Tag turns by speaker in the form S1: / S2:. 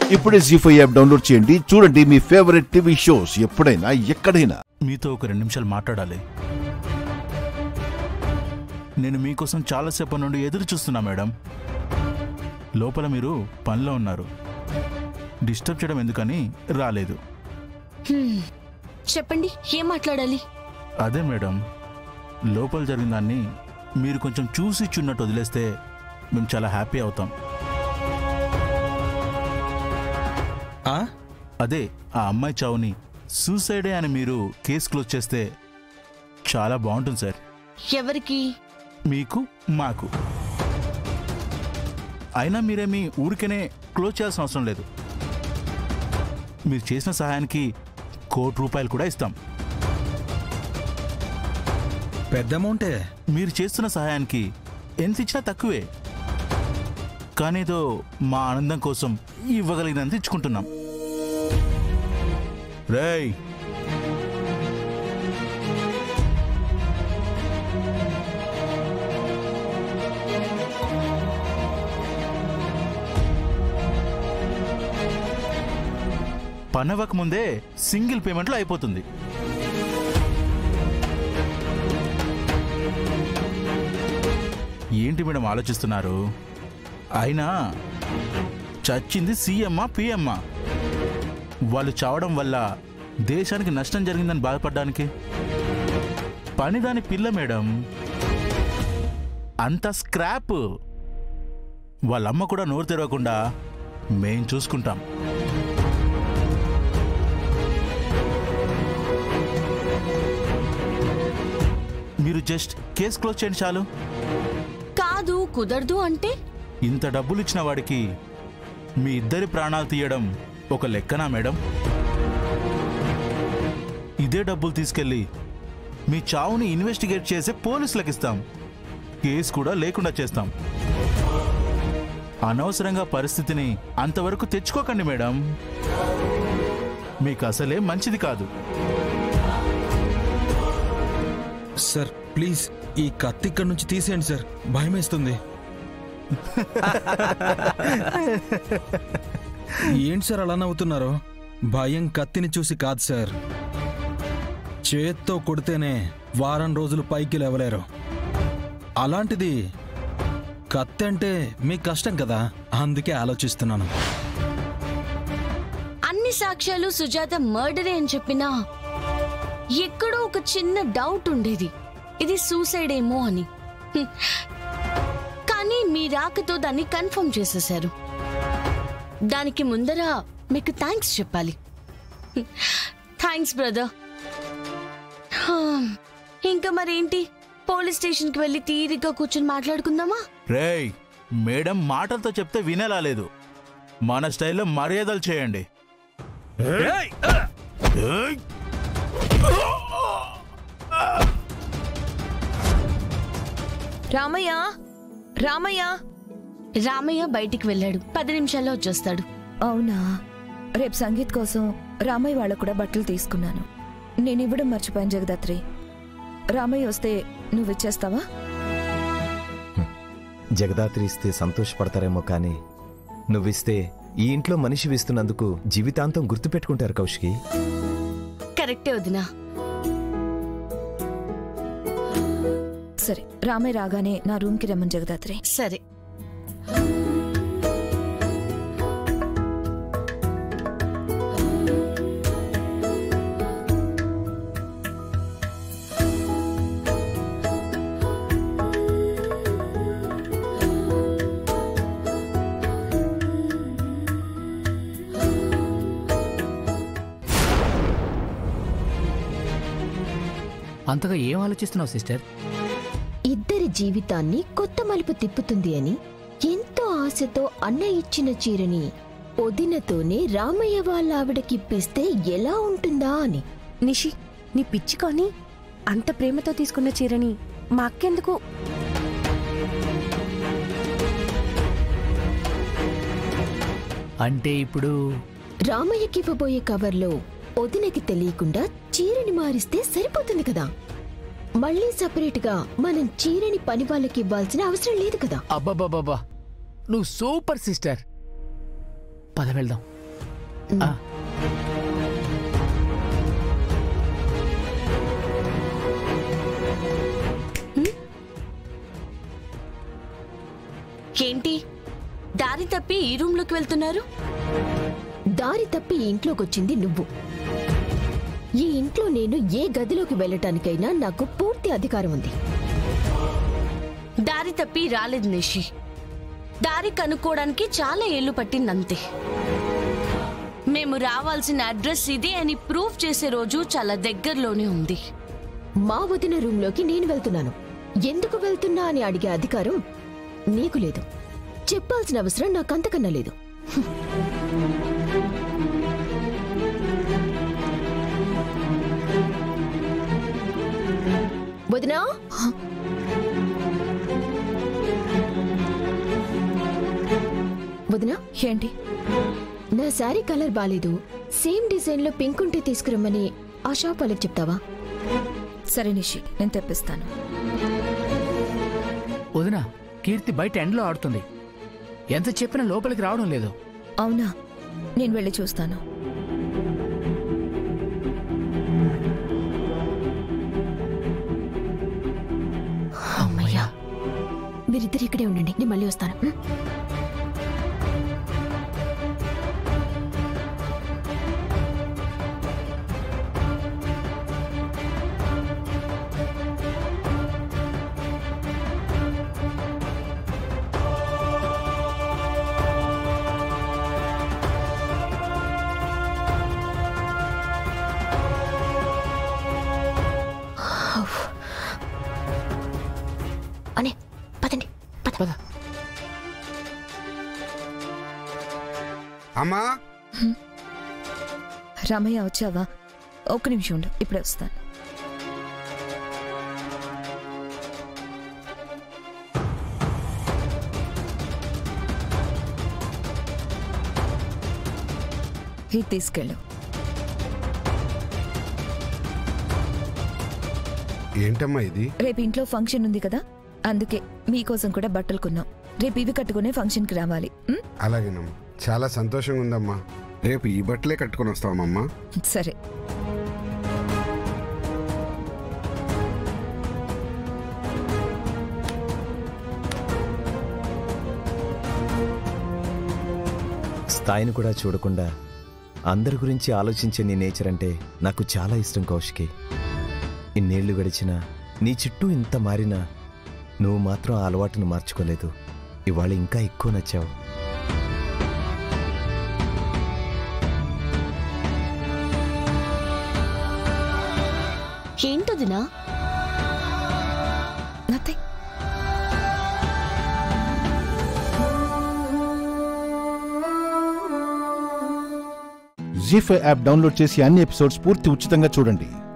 S1: ఇప్పుడే G five app download చేయండి చూడండి మీ ఫేవరెట్ టీవీ షోస్ ఎప్పుడైనా ఎక్కడైనా
S2: మీతో ఒక రెండు నిమిషాలు మాట్లాడాలి నేను మీకోసం చాలాసేపటి నుండి ఎదురు చూస్తున్నా మేడం లోపల మీరు పనిలో ఉన్నారు డిస్టర్బ్ చేయడం ఎందుకని రాలేదు
S3: హ్మ్. చెప్పండి ఏం మాట్లాడాలి
S2: అదే మేడం లోపల జరిగిన దాన్ని మీరు కొంచెం చూసి చున్నట్టు వదిలేస్తే మేము చాలా హ్యాపీ అవుతాం
S4: ఆ?
S2: అదే ఆ అమ్మాయి చావుని సూసైడే అని మీరు కేసు క్లోజ్ చేస్తే చాలా బాగుంటుంది సార్
S3: ఎవరికి
S2: మీకు మాకు అయినా మీరేమీ ఊరికనే క్లోజ్ చేయాల్సిన అవసరం లేదు మీరు చేసిన సహాయానికి కోటి రూపాయలు కూడా ఇస్తాం
S4: పెద్ద అమౌంటే
S2: మీరు చేస్తున్న సహాయానికి ఎంత ఇచ్చినా తక్కువే కానీ ఏదో మా ఆనందం కోసం ఇవ్వగలిగినంత ఇచ్చుకుంటున్నాం రేయ్ పనవక ముందే సింగిల్ పేమెంట్లో అయిపోతుంది ఏంటి మేడం ఆలోచిస్తున్నారు అయినా చచ్చింది సీఎమ్మా పిఎమ్మా వాళ్ళు చావడం వల్ల దేశానికి నష్టం జరిగిందని బాధపడడానికి పనిదాని పిల్ల మేడం అంత స్క్రాప్ వాళ్ళమ్మ కూడా నోరు తెరవకుండా మేం చూసుకుంటాం మీరు జస్ట్ కేసు క్లోజ్ చేయండి చాలు
S3: కాదు కుదరదు అంటే
S2: ఇంత డబ్బులు ఇచ్చిన వాడికి మీ ఇద్దరి ప్రాణాలు తీయడం ఒక లెక్కనా మేడం ఇదే డబ్బులు తీసుకెళ్ళి మీ చావుని ఇన్వెస్టిగేట్ చేసే పోలీసులకు ఇస్తాం కేసు కూడా లేకుండా చేస్తాం అనవసరంగా పరిస్థితిని అంతవరకు తెచ్చుకోకండి మేడం మీకు అసలే మంచిది కాదు
S4: సార్ ప్లీజ్ ఈ కత్తి ఇక్కడి నుంచి తీసేయండి సార్ భయం వేస్తుంది ఏంటి సార్ అలా నవ్వుతున్నారు భయం కత్తిని చూసి కాదు సార్ చేత్తో కొడితేనే వారం రోజులు పైకి లేవలేరు అలాంటిది కత్తి అంటే మీకు కష్టం కదా అందుకే ఆలోచిస్తున్నాను
S3: అన్ని సాక్ష్యాలు సుజాత మర్డరే అని చెప్పినా ఎక్కడో ఒక చిన్న డౌట్ ఉండేది ఇది సూసైడ్ ఏమో అని హ్మ్. కానీ మీ రాకతో దాన్ని కన్ఫర్మ్ చేసేశారు దానికి ముందర మీకు థ్యాంక్స్ చెప్పాలి థ్యాంక్స్ బ్రదర్ ఇంకా మరేంటి పోలీస్ స్టేషన్కి వెళ్ళి తీరిగ్గా కూర్చొని మాట్లాడుకుందామా
S2: రేయ్ మేడం మాటలతో చెప్తే వినేలా లేదు మన స్టైల్లో మర్యాదలు చేయండి ఏయ్!
S5: రామయ్య రామయ్య
S3: రామయ్య బయటికి వెళ్ళాడు పది నిమిషాల్లో వచ్చేస్తాడు
S5: అవునా రేపు సంగీత్ కోసం రామయ్య వాళ్ళకు కూడా బట్టలు తీసుకున్నాను నేను ఇవ్వడం మర్చిపోయాను జగదాత్రి రామయ్య వస్తే నువ్వు ఇచ్చేస్తావా
S6: జగదాత్రి ఇస్తే సంతోషపడతారేమో కానీ నువ్విస్తే ఈ ఇంట్లో మనిషి ఇస్తున్నందుకు జీవితాంతం గుర్తుపెట్టుకుంటారు కౌశికి
S3: కరెక్టే వదినా
S5: సరే రామయ్య రాగానే నా రూమ్కి రమ్మని జగదాత్రి
S3: సరే
S7: అంతగా ఏం ఆలోచిస్తున్నావు సిస్టర్
S8: ఇద్దరి జీవితాన్ని కొత్త మలుపు తిప్పుతుంది అని ఎంతో ఆశతో అన్న ఇచ్చిన చీరని వదినతోనే రామయ్య వాళ్ళ ఆవిడకిప్పిస్తే ఎలా ఉంటుందా అని
S9: నిషి నీ పిచ్చి కానీ అంత ప్రేమతో తీసుకున్న చీరని మా అక్కెందుకు
S7: అంటే ఇప్పుడు
S8: రామయ్యకివ్వబోయే కవర్లో వదినకి తెలియకుండా చీరని మారిస్తే సరిపోతుంది కదా మళ్ళీ సపరేట్గా మనం చీరని పని వాళ్ళకి ఇవ్వాల్సిన అవసరం లేదు కదా
S7: అబ్బాబాబా నువ్వు సూపర్ సిస్టర్ పద వెళ్దాం ఆ,
S3: ఏంటి దారి తప్పి ఈ రూమ్లోకి వెళ్తున్నారు
S8: దారి తప్పి ఈ ఇంట్లోకొచ్చింది నువ్వు ఈ ఇంట్లో నేను ఏ గదిలోకి వెళ్ళటానికైనా నాకు పూర్తి అధికారం ఉంది
S3: దారి తప్పి రాలేదు నిషి దారి కనుక్కోవడానికి చాలా ఏళ్ళు పట్టిందంతే మేము రావాల్సిన అడ్రస్ ఇది అని ప్రూఫ్ చేసే రోజు చాలా దగ్గరలోనే ఉంది
S8: మా వదిన రూంలోకి నేను వెళ్తున్నాను ఎందుకు వెళ్తున్నా అని అడిగే అధికారం నీకు లేదు చెప్పాల్సిన అవసరం నాకంతకన్నా లేదు వదినా వదినా
S5: ఏంటి
S8: నా శారీ కలర్ బాలేదు సేమ్ డిజైన్ లో పింక్ ఉంటే తీసుకురమ్మని ఆ షాప్ వాళ్ళకి చెప్తావా
S5: సరే నిషి నేను తెప్పిస్తాను
S7: వదిన కీర్తి బయట ఎండలో ఆడుతుంది ఎంత చెప్పినా లోపలికి రావడం లేదు
S5: అవునా నేను వెళ్ళి చూస్తాను
S8: అమ్మయ్యా మీరిద్దరు ఇక్కడే ఉండండి నేను మళ్ళీ వస్తాను ఉం? అనే పదండి పద
S7: పద
S10: అమ్మా
S5: రామయ్య వచ్చావా ఒక్క నిమిషం ఉండు ఇప్పుడే వస్తాను ఇది తీసుకెళ్ళు
S10: ఏంటమ్మా ఇది
S5: రేపు ఇంట్లో ఫంక్షన్ ఉంది కదా అందుకే మీకోసం కూడా బట్టలు కొన్నాం రేపు ఇవి కట్టుకునే ఫంక్షన్కి రావాలి ఉం?
S10: అలాగేనమ్మా చాలా సంతోషంగా ఉందమ్మా రేపు ఈ బట్టలే కట్టుకొని వస్తామమ్మా
S5: సరే
S6: స్థాయిని కూడా చూడకుండా అందరి గురించి ఆలోచించే నీ నేచర్ అంటే నాకు చాలా ఇష్టం కౌశికి ఇన్నేళ్లు గడిచినా నీ చుట్టూ ఇంత మారినా నువ్వు మాత్రం ఆ అలవాటును మార్చుకోలేదు ఇవాళ ఇంకా ఎక్కువ నచ్చావు
S3: ఏంటదినా
S5: nothing
S1: Zee five app download చేసి అన్ని ఎపిసోడ్స్ పూర్తి ఉచితంగా చూడండి